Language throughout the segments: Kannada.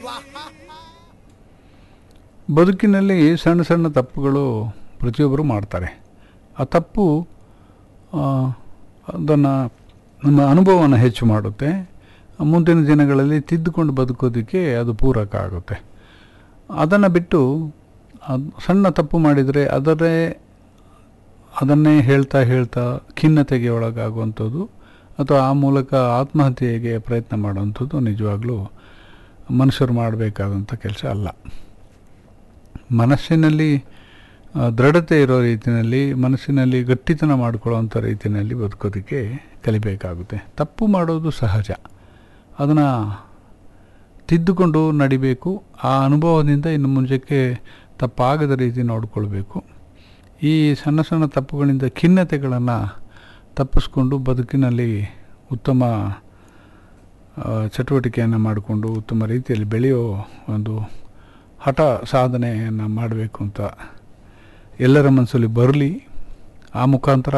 ಬದುಕಿನಲ್ಲಿ ಸಣ್ಣ ಸಣ್ಣ ತಪ್ಪುಗಳು ಪ್ರತಿಯೊಬ್ಬರು ಮಾಡ್ತಾರೆ ಆ ತಪ್ಪು ಅದನ್ನು ನಮ್ಮ ಅನುಭವವನ್ನು ಹೆಚ್ಚು ಮಾಡುತ್ತೆ ಮುಂದಿನ ದಿನಗಳಲ್ಲಿ ತಿದ್ದುಕೊಂಡು ಬದುಕೋದಕ್ಕೆ ಅದು ಪೂರಕ ಆಗುತ್ತೆ ಅದನ್ನು ಬಿಟ್ಟು ಅದ್ ಸಣ್ಣ ತಪ್ಪು ಮಾಡಿದರೆ ಅದರೇ ಅದನ್ನೇ ಹೇಳ್ತಾ ಹೇಳ್ತಾ ಖಿನ್ನತೆಗೆ ಒಳಗಾಗುವಂಥದ್ದು ಅಥವಾ ಆ ಮೂಲಕ ಆತ್ಮಹತ್ಯೆಗೆ ಪ್ರಯತ್ನ ಮಾಡುವಂಥದ್ದು ನಿಜವಾಗ್ಲೂ ಮನುಷ್ಯರು ಮಾಡಬೇಕಾದಂಥ ಕೆಲಸ ಅಲ್ಲ ಮನಸ್ಸಿನಲ್ಲಿ ಆ, ದೃಢತೆ ಇರೋ ರೀತಿಯಲ್ಲಿ ಮನಸ್ಸಿನಲ್ಲಿ ಗಟ್ಟಿತನ ಮಾಡಿಕೊಳ್ಳುವಂಥ ರೀತಿಯಲ್ಲಿ ಬದುಕೋದಕ್ಕೆ ಕಲಿಬೇಕಾಗುತ್ತೆ ತಪ್ಪು ಮಾಡೋದು ಸಹಜ ಅದನ್ನು ತಿದ್ದುಕೊಂಡು ನಡಿಬೇಕು ಆ ಅನುಭವದಿಂದ ಇನ್ನು ಮುಂಚೆಗೆ ತಪ್ಪಾಗದ ರೀತಿ ನೋಡಿಕೊಳ್ಬೇಕು ಈ ಸಣ್ಣ ಸಣ್ಣ ತಪ್ಪುಗಳಿಂದ ಖಿನ್ನತೆಗಳನ್ನು ತಪ್ಪಿಸ್ಕೊಂಡು ಬದುಕಿನಲ್ಲಿ ಉತ್ತಮ ಆ, ಚಟುವಟಿಕೆಯನ್ನು ಮಾಡಿಕೊಂಡು ಉತ್ತಮ ರೀತಿಯಲ್ಲಿ ಬೆಳೆಯೋ ಒಂದು ಹಠ ಸಾಧನೆಯನ್ನು ಮಾಡಬೇಕು ಅಂತ ಎಲ್ಲರ ಮನಸ್ಸಲ್ಲಿ ಬರಲಿ ಆ ಮುಖಾಂತರ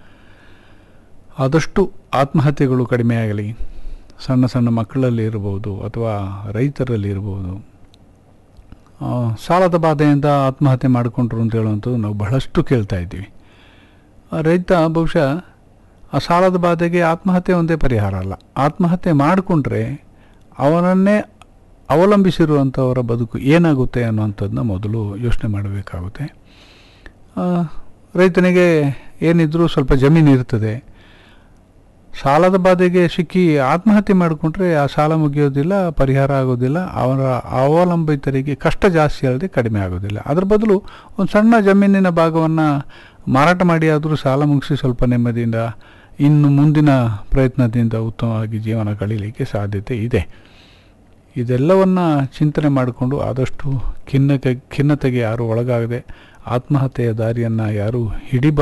ಆದಷ್ಟು ಆತ್ಮಹತ್ಯೆಗಳು ಕಡಿಮೆಯಾಗಲಿ ಸಣ್ಣ ಸಣ್ಣ ಮಕ್ಕಳಲ್ಲಿ ಇರ್ಬೋದು ಅಥವಾ ರೈತರಲ್ಲಿ ಇರ್ಬೋದು ಆ, ಸಾಲದ ಬಾಧೆಯಿಂದ ಆತ್ಮಹತ್ಯೆ ಮಾಡಿಕೊಂಡ್ರು ಅಂತ ಹೇಳುವಂಥದ್ದು ನಾವು ಬಹಳಷ್ಟು ಕೇಳ್ತಾ ಇದ್ದೀವಿ ಆ ರೈತ ಬಹುಶಃ ಆ ಸಾಲದ ಬಾಧೆಗೆ ಆತ್ಮಹತ್ಯೆ ಒಂದೇ ಪರಿಹಾರ ಅಲ್ಲ ಆತ್ಮಹತ್ಯೆ ಮಾಡಿಕೊಂಡ್ರೆ ಅವನನ್ನೇ ಅವಲಂಬಿಸಿರುವಂಥವರ ಬದುಕು ಏನಾಗುತ್ತೆ ಅನ್ನುವಂಥದ್ದನ್ನ ಮೊದಲು ಯೋಚನೆ ಮಾಡಬೇಕಾಗುತ್ತೆ ಆ, ರೈತನಿಗೆ ಏನಿದ್ರೂ ಸ್ವಲ್ಪ ಜಮೀನು ಇರ್ತದೆ ಸಾಲದ ಬಾಧೆಗೆ ಸಿಕ್ಕಿ ಆತ್ಮಹತ್ಯೆ ಮಾಡಿಕೊಂಡ್ರೆ ಆ ಸಾಲ ಮುಗಿಯೋದಿಲ್ಲ ಪರಿಹಾರ ಆಗೋದಿಲ್ಲ ಅವರ ಅವಲಂಬಿತರಿಗೆ ಕಷ್ಟ ಜಾಸ್ತಿ ಅಲ್ಲದೆ ಕಡಿಮೆ ಆಗೋದಿಲ್ಲ ಅದರ ಬದಲು ಒಂದು ಸಣ್ಣ ಜಮೀನಿನ ಭಾಗವನ್ನು ಮಾರಾಟ ಮಾಡಿ ಆದರೂ ಸಾಲ ಮುಗಿಸಿ ಸ್ವಲ್ಪ ನೆಮ್ಮದಿಯಿಂದ ಇನ್ನು ಮುಂದಿನ ಪ್ರಯತ್ನದಿಂದ ಉತ್ತಮವಾಗಿ ಜೀವನ ಕಳೀಲಿಕ್ಕೆ ಸಾಧ್ಯತೆ ಇದೆ ಇದೆಲ್ಲವನ್ನು ಚಿಂತನೆ ಮಾಡಿಕೊಂಡು ಆದಷ್ಟು ಖಿನ್ನತೆ ಖಿನ್ನತೆಗೆ ಯಾರು ಒಳಗಾಗದೆ ಆತ್ಮಹತ್ಯೆಯ ದಾರಿಯನ್ನು ಯಾರೂ ಹಿಡಿಬ